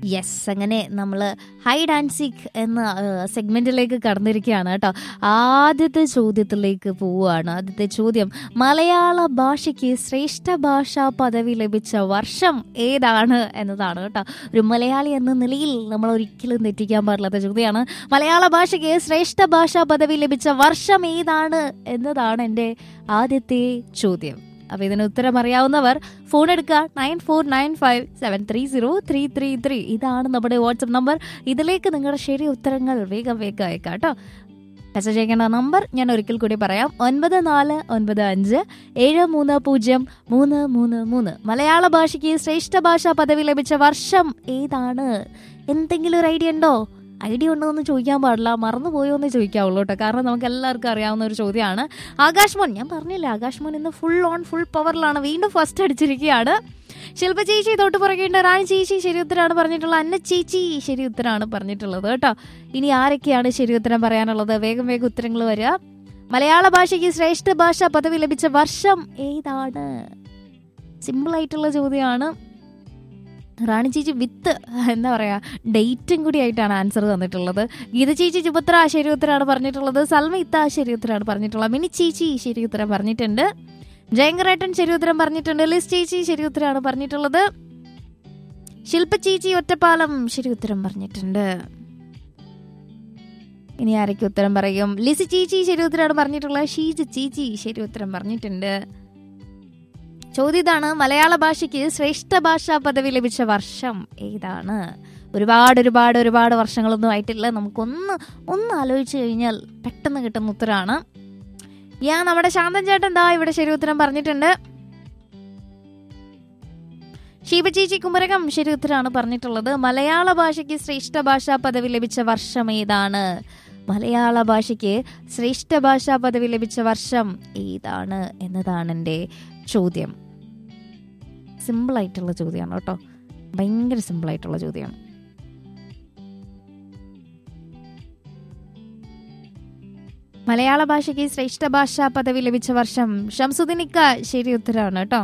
yes അങ്ങനെ നമ്മൾ hide and seek എന്ന സെഗ്മെന്റിലേക്ക് കടന്നിരിക്കുകയാണ് കേട്ടോ ആദ്യത്തെ ചോദ്യത്തിലേക്ക് പോവുകയാണ് ആദ്യത്തെ ചോദ്യം മലയാള ഭാഷയ്ക്ക് ശ്രേഷ്ഠ ഭാഷാ പദവി ലഭിച്ച വർഷം ഏതാണ് എന്നതാണ് കേട്ടോ ഒരു മലയാളി എന്ന നിലയിൽ നമ്മൾ ഒരിക്കലും തെറ്റിക്കാൻ പാടില്ലാത്ത ചോദ്യമാണ് മലയാള ഭാഷയ്ക്ക് ശ്രേഷ്ഠ ഭാഷാ പദവി ലഭിച്ച വർഷം ഏതാണ് എന്നതാണ് എൻ്റെ ആദ്യത്തെ ചോദ്യം അപ്പൊ ഇതിന് ഉത്തരം അറിയാവുന്നവർ ഫോൺ എടുക്കുക nine four nine five seven three zero three three three ഇതാണ് നമ്മുടെ വാട്സപ്പ് നമ്പർ ഇതിലേക്ക് നിങ്ങളുടെ ശരി ഉത്തരങ്ങൾ വേഗം വേഗം അയക്കാം കേട്ടോ മെസ്സേജ് അയക്കേണ്ട നമ്പർ ഞാൻ ഒരിക്കൽ കൂടി പറയാം ഒൻപത് നാല് ഒൻപത് അഞ്ച് ഏഴ് മൂന്ന് പൂജ്യം മൂന്ന് മൂന്ന് മൂന്ന് മലയാള ഭാഷയ്ക്ക് ശ്രേഷ്ഠ ഭാഷാ പദവി ലഭിച്ച വർഷം ഏതാണ് എന്തെങ്കിലും ഒരു ഐഡിയ ഉണ്ടോ ഐഡിയ ഉണ്ടോ എന്ന് ചോദിക്കാൻ പാടില്ല മറന്നുപോയോ എന്ന് ചോദിക്കാവുള്ളൂ കേട്ടോ കാരണം നമുക്ക് എല്ലാവർക്കും അറിയാവുന്ന ഒരു ചോദ്യമാണ് ആകാശ് മോൻ ഞാൻ പറഞ്ഞില്ലേ ആകാശ് മോൻ ഇന്ന് ഫുൾ ഓൺ ഫുൾ പവറിലാണ് വീണ്ടും ഫസ്റ്റ് അടിച്ചിരിക്കുകയാണ് ശില്പ ചേച്ചി തൊട്ട് പുറകേണ്ട റാണി ചേച്ചി ശരി ഉത്തരമാണ് പറഞ്ഞിട്ടുള്ളത് അന്ന ചേച്ചി ശരി ഉത്തരമാണ് പറഞ്ഞിട്ടുള്ളത് കേട്ടോ ഇനി ആരൊക്കെയാണ് ശരി ഉത്തരം പറയാനുള്ളത് വേഗം വേഗം ഉത്തരങ്ങൾ വരിക മലയാള ഭാഷയ്ക്ക് ശ്രേഷ്ഠ ഭാഷ പദവി ലഭിച്ച വർഷം ഏതാണ് സിമ്പിൾ ആയിട്ടുള്ള ചോദ്യമാണ് റാണി ചേച്ചി വിത്ത് എന്താ പറയാ ഡേറ്റും കൂടി ആയിട്ടാണ് ആൻസർ തന്നിട്ടുള്ളത് ഗീത ചേച്ചി ചുപത്ര ശരി ഉത്തരമാണ് പറഞ്ഞിട്ടുള്ളത് സൽമ ഇത്ത ശരി ഉത്തരമാണ് പറഞ്ഞിട്ടുള്ളത് മിനി ചേച്ചി ശരി ഉത്തരം പറഞ്ഞിട്ടുണ്ട് ജയങ്കറേട്ടൻ ശരി ഉത്തരം പറഞ്ഞിട്ടുണ്ട് ലിസ് ചേച്ചി ശരി ഉത്തരമാണ് പറഞ്ഞിട്ടുള്ളത് ശില്പ ചേച്ചി ഒറ്റപ്പാലം ശരി ഉത്തരം പറഞ്ഞിട്ടുണ്ട് ഇനി ആരൊക്കെ ഉത്തരം പറയും ലിസി ചേച്ചി ശരി ഉത്തരമാണ് പറഞ്ഞിട്ടുള്ളത് ഷീജ ചേച്ചി ശരി ഉത്തരം പറഞ്ഞിട്ടുണ്ട് ചോദ്യം ഇതാണ് മലയാള ഭാഷയ്ക്ക് ശ്രേഷ്ഠ ഭാഷാ പദവി ലഭിച്ച വർഷം ഏതാണ് ഒരുപാട് ഒരുപാട് ഒരുപാട് വർഷങ്ങളൊന്നും ആയിട്ടില്ല നമുക്കൊന്ന് ഒന്ന് ആലോചിച്ച് കഴിഞ്ഞാൽ പെട്ടെന്ന് കിട്ടുന്ന ഉത്തരമാണ് ഞാൻ നമ്മുടെ ശാന്തൻ ചേട്ടൻ ദാ ഇവിടെ ശരി ഉത്തരം പറഞ്ഞിട്ടുണ്ട് ശിവചേച്ചി കുമരകം ശരി ഉത്തരമാണ് പറഞ്ഞിട്ടുള്ളത് മലയാള ഭാഷയ്ക്ക് ശ്രേഷ്ഠ ഭാഷാ പദവി ലഭിച്ച വർഷം ഏതാണ് മലയാള ഭാഷയ്ക്ക് ശ്രേഷ്ഠ ഭാഷാ പദവി ലഭിച്ച വർഷം ഏതാണ് എന്നതാണ് എൻ്റെ ചോദ്യം സിമ്പിൾ ആയിട്ടുള്ള ചോദ്യമാണ് കേട്ടോ ഭയങ്കര സിമ്പിൾ ആയിട്ടുള്ള ചോദ്യമാണ് മലയാള ഭാഷയ്ക്ക് ശ്രേഷ്ഠ ഭാഷാ പദവി ലഭിച്ച വർഷം ഷംസുദ്ദീനിക്ക ശരി ഉത്തരമാണ് കേട്ടോ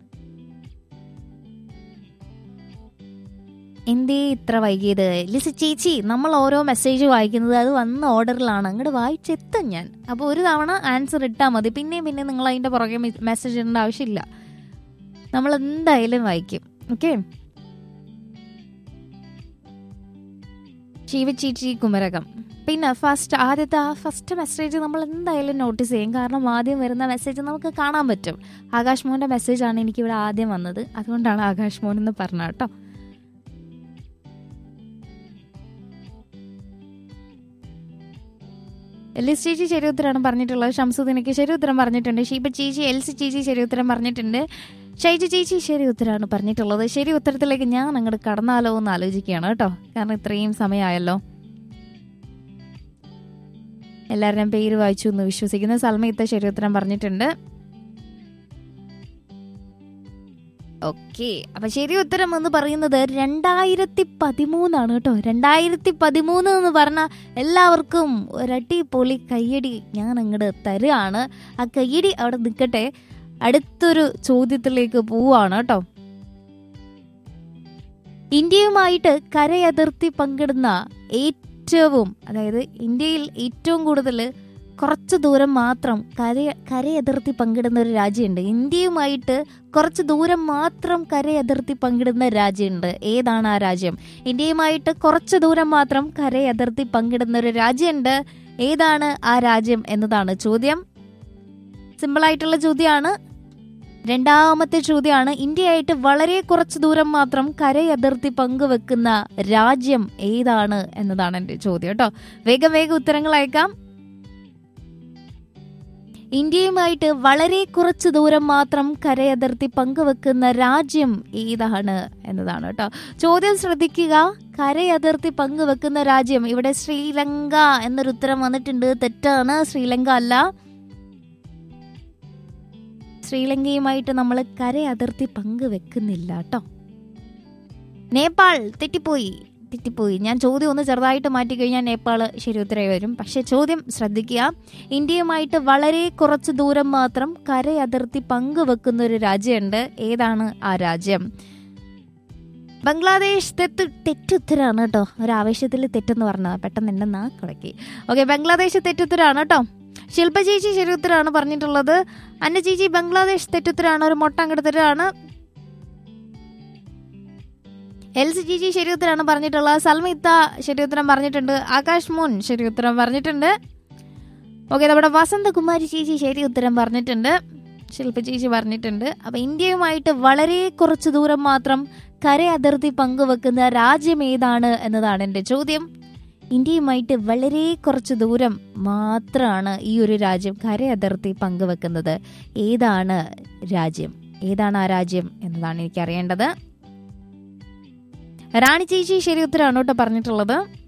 എന്തേ ഇത്ര വൈകിയത് ലിസി ചേച്ചി നമ്മൾ ഓരോ മെസ്സേജ് വായിക്കുന്നത് അത് വന്ന ഓർഡറിലാണ് അങ്ങോട്ട് വായിച്ചെത്തും ഞാൻ അപ്പോൾ ഒരു തവണ ആൻസർ ഇട്ടാൽ മതി പിന്നെയും പിന്നെ നിങ്ങൾ അതിൻ്റെ പുറകെ മെസ്സേജ് ഇടേണ്ട ആവശ്യമില്ല നമ്മൾ എന്തായാലും വായിക്കും ഓക്കെ ശിവചേച്ചി കുമരകം പിന്നെ ഫസ്റ്റ് ആദ്യത്തെ ആ ഫസ്റ്റ് മെസ്സേജ് നമ്മൾ എന്തായാലും നോട്ടീസ് ചെയ്യും കാരണം ആദ്യം വരുന്ന മെസ്സേജ് നമുക്ക് കാണാൻ പറ്റും ആകാശ് മോൻ്റെ മെസ്സേജാണ് എനിക്കിവിടെ ആദ്യം വന്നത് അതുകൊണ്ടാണ് ആകാശ് മോൻ എന്ന് പറഞ്ഞ കേട്ടോ എലിസ് ചേച്ചി ശരി ഉത്തരമാണ് പറഞ്ഞിട്ടുള്ളത് ഷംസുദ്ദീനക്ക് ശരി ഉത്തരം പറഞ്ഞിട്ടുണ്ട് ഷീബ ചേച്ചി എൽസി ചേച്ചി ശരി ഉത്തരം പറഞ്ഞിട്ടുണ്ട് ഷൈജ ചേച്ചി ശരി ഉത്തരമാണ് പറഞ്ഞിട്ടുള്ളത് ശരി ഉത്തരത്തിലേക്ക് ഞാൻ അങ്ങോട്ട് കടന്നാലോ എന്ന് ആലോചിക്കുകയാണ് കേട്ടോ കാരണം ഇത്രയും സമയമായല്ലോ എല്ലാവരുടെയും പേര് വായിച്ചു എന്ന് വിശ്വസിക്കുന്നു സൽമയത്തെ ശരി ഉത്തരം പറഞ്ഞിട്ടുണ്ട് ഓക്കെ അപ്പൊ ശരി ഉത്തരം എന്ന് പറയുന്നത് രണ്ടായിരത്തി പതിമൂന്നാണ് കേട്ടോ രണ്ടായിരത്തി പതിമൂന്ന് എന്ന് പറഞ്ഞ എല്ലാവർക്കും ഒരട്ടി പൊളി കയ്യടി ഞാൻ അങ്ങോട്ട് തരുകയാണ് ആ കയ്യടി അവിടെ നിൽക്കട്ടെ അടുത്തൊരു ചോദ്യത്തിലേക്ക് പോവാണ് കേട്ടോ ഇന്ത്യയുമായിട്ട് കരയതിർത്തി പങ്കിടുന്ന ഏറ്റവും അതായത് ഇന്ത്യയിൽ ഏറ്റവും കൂടുതൽ കുറച്ച് ദൂരം മാത്രം കര കരയതിർത്തി പങ്കിടുന്ന ഒരു രാജ്യമുണ്ട് ഇന്ത്യയുമായിട്ട് കുറച്ച് ദൂരം മാത്രം കരയതിർത്തി പങ്കിടുന്ന രാജ്യമുണ്ട് ഏതാണ് ആ രാജ്യം ഇന്ത്യയുമായിട്ട് കുറച്ച് ദൂരം മാത്രം കരയതിർത്തി പങ്കിടുന്ന ഒരു രാജ്യമുണ്ട് ഏതാണ് ആ രാജ്യം എന്നതാണ് ചോദ്യം സിമ്പിൾ ആയിട്ടുള്ള ചോദ്യമാണ് രണ്ടാമത്തെ ചോദ്യമാണ് ഇന്ത്യയായിട്ട് വളരെ കുറച്ച് ദൂരം മാത്രം കരയതിർത്തി പങ്കുവെക്കുന്ന രാജ്യം ഏതാണ് എന്നതാണ് എൻ്റെ ചോദ്യം കേട്ടോ വേഗം വേഗം ഉത്തരങ്ങൾ അയക്കാം ഇന്ത്യയുമായിട്ട് വളരെ കുറച്ച് ദൂരം മാത്രം കരയതിർത്തി പങ്കുവെക്കുന്ന രാജ്യം ഏതാണ് എന്നതാണ് കേട്ടോ ചോദ്യം ശ്രദ്ധിക്കുക കരയതിർത്തി പങ്കുവെക്കുന്ന രാജ്യം ഇവിടെ ശ്രീലങ്ക എന്നൊരു ഉത്തരം വന്നിട്ടുണ്ട് തെറ്റാണ് ശ്രീലങ്ക അല്ല ശ്രീലങ്കയുമായിട്ട് നമ്മൾ കരയതിർത്തി പങ്കുവെക്കുന്നില്ല കേട്ടോ നേപ്പാൾ തെറ്റിപ്പോയി തെറ്റിപ്പോയി ഞാൻ ചോദ്യം ഒന്ന് ചെറുതായിട്ട് മാറ്റി കഴിഞ്ഞാൽ നേപ്പാൾ ശരി ഉത്തരവ് വരും പക്ഷെ ചോദ്യം ശ്രദ്ധിക്കുക ഇന്ത്യയുമായിട്ട് വളരെ കുറച്ച് ദൂരം മാത്രം കരയതിർത്തി പങ്കുവെക്കുന്ന ഒരു രാജ്യമുണ്ട് ഏതാണ് ആ രാജ്യം ബംഗ്ലാദേശ് തെറ്റ് തെറ്റുത്തരാണ് കേട്ടോ ഒരു ആവേശത്തിൽ തെറ്റെന്ന് പറഞ്ഞത് പെട്ടെന്ന് എൻ്റെ നാക്കുടക്കി ഓക്കെ ബംഗ്ലാദേശ് തെറ്റുത്തരാണ് കേട്ടോ ശില്പ ചേച്ചി ശരി ഉത്തരാണ് പറഞ്ഞിട്ടുള്ളത് അന്ന ചേച്ചി ബംഗ്ലാദേശ് തെറ്റുത്തരാണ് ഒരു മൊട്ട അങ്ങോട്ട് തരാണ് എൽസി ചേച്ചി ശരി ഉത്തരാണ് പറഞ്ഞിട്ടുള്ളത് സൽമിത്ത ശരി ഉത്തരം പറഞ്ഞിട്ടുണ്ട് ആകാശ് മുൻ ശരി ഉത്തരം പറഞ്ഞിട്ടുണ്ട് ഓക്കെ നമ്മുടെ വസന്തകുമാരി ചേച്ചി ശരി ഉത്തരം പറഞ്ഞിട്ടുണ്ട് ശില്പ ചേച്ചി പറഞ്ഞിട്ടുണ്ട് അപ്പൊ ഇന്ത്യയുമായിട്ട് വളരെ കുറച്ച് ദൂരം മാത്രം കര അതിർത്തി പങ്കുവെക്കുന്ന രാജ്യം ഏതാണ് എന്നതാണ് എൻ്റെ ചോദ്യം ഇന്ത്യയുമായിട്ട് വളരെ കുറച്ച് ദൂരം മാത്രമാണ് ഈ ഒരു രാജ്യം കര അതിർത്തി പങ്കുവെക്കുന്നത് ഏതാണ് രാജ്യം ഏതാണ് ആ രാജ്യം എന്നതാണ് എനിക്ക് അറിയേണ്ടത് റാണി ചേച്ചി ശരി ഉത്തരമാണ് കേട്ടോ പറഞ്ഞിട്ടുള്ളത്